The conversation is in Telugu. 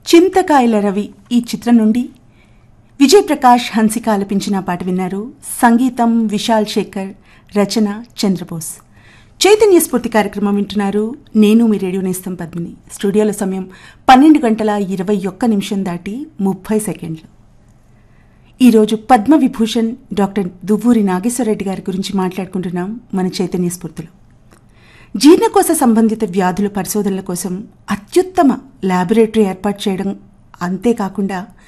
చింతకాయల రవి ఈ చిత్రం నుండి విజయ్ ప్రకాష్ హన్సిక ఆలపించిన పాట విన్నారు సంగీతం విశాల్ శేఖర్ రచన చంద్రబోస్ చైతన్య స్ఫూర్తి కార్యక్రమం వింటున్నారు నేను మీ రేడియో నేస్తం పద్మిని స్టూడియోలో సమయం పన్నెండు గంటల ఇరవై ఒక్క నిమిషం దాటి ముప్పై సెకండ్లు ఈరోజు పద్మ విభూషణ్ డాక్టర్ దువ్వూరి నాగేశ్వరరెడ్డి గారి గురించి మాట్లాడుకుంటున్నాం మన చైతన్య స్ఫూర్తిలో జీర్ణకోశ సంబంధిత వ్యాధుల పరిశోధనల కోసం అత్యుత్తమ ల్యాబొరేటరీ ఏర్పాటు చేయడం అంతేకాకుండా